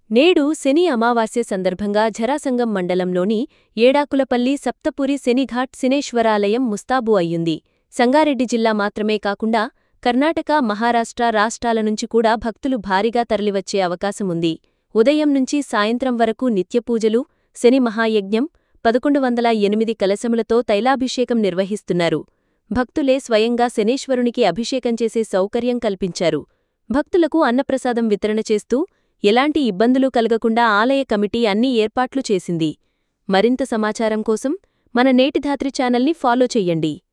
నేడు శని అమావాస్య సందర్భంగా ఝరాసంగం మండలంలోని ఏడాకులపల్లి సప్తపురి శనిఘాట్ శనేశ్వరాలయం ముస్తాబు అయ్యింది సంగారెడ్డి జిల్లా మాత్రమే కాకుండా కర్ణాటక మహారాష్ట్ర రాష్ట్రాల నుంచి కూడా భక్తులు భారీగా తరలివచ్చే అవకాశముంది ఉదయం నుంచి సాయంత్రం వరకు నిత్యపూజలు శని మహాయజ్ఞం పదకొండు వందల ఎనిమిది కలశములతో తైలాభిషేకం నిర్వహిస్తున్నారు భక్తులే స్వయంగా శనేశ్వరునికి అభిషేకం చేసే సౌకర్యం కల్పించారు భక్తులకు అన్నప్రసాదం వితరణ చేస్తూ ఎలాంటి ఇబ్బందులు కలగకుండా ఆలయ కమిటీ అన్ని ఏర్పాట్లు చేసింది మరింత సమాచారం కోసం మన నేటిధాత్రి ఛానల్ని ఫాలో చెయ్యండి